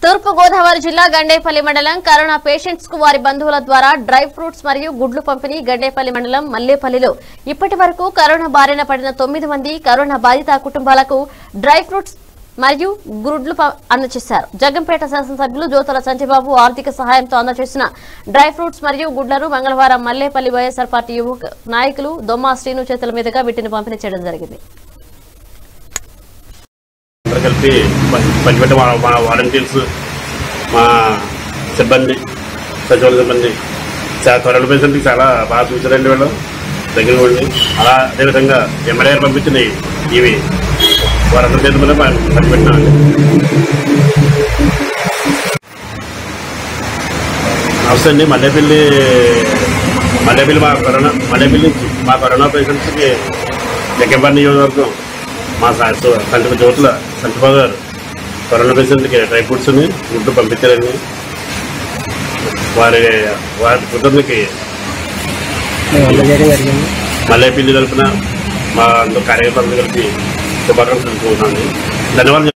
తూర్పు గోదావరి జిల్లా గండేపల్లి మండలం కరోనా పేషెంట్స్ కు వారి బంధువుల ద్వారా డ్రై ఫ్రూట్స్ మరియు గుడ్లు పంపిణీ గండేపల్లి మండలం మల్లేపల్లిలో ఇప్పటి వరకు కరోనా బారిన పడిన తొమ్మిది మంది కరోనా బాధిత కుటుంబాలకు డ్రై ఫ్రూట్స్ మరియు గుడ్లు ప- అందజేశారు జగంపేట శాసనసభ్యులు జ్యోతుల సంజయబాబు ఆర్థిక సహాయంతో అందజేసిన డ్రై ఫ్రూట్స్ మరియు గుడ్లను మంగళవారం మల్లేపల్లి వైఎస్ఆర్ పార్టీ యువక నాయకులు దొమ్మా శ్రీను చేతుల మీదుగా వీటిని పంపిణీ చేయడం జరిగింది అందరూ కలిపి ప- పంచిపెట్టే మా మా వాలంటీర్స్ మా సిబ్బంది సచివాలయ సిబ్బంది చా- కరోనా పేషెంట్కి చాలా బాగా చూసారండి వీళ్ళు దగ్గర ఉండి అలా అదేవిధంగా ఎమ్మెల్యే గారు పంపించినవి ఇవి వారందరి చేతి మీద ప- పంచిపెట్టినామండి నమస్తే అండి మల్లెపల్లి మల్లెపల్లి మా కరోనా మల్లెపల్లి నుంచి మా కరోనా పేషెంట్స్కి జగ్గంపల్లి నియోజకవర్గం మా సార్ సంతప జ్యోతుల సంతబాబు గారు కరోనా పేషెంట్కి డ్రై ఫ్రూట్స్ని గుడ్డు పంపించారండి వారి వారి కుటుంబానికి మల్లెపల్లి తరపున మా అందరూ కార్యకర్తలు కలిపి శుభాకాంక్షలు తెలుసుకుంటున్నాను ధన్యవాదాలు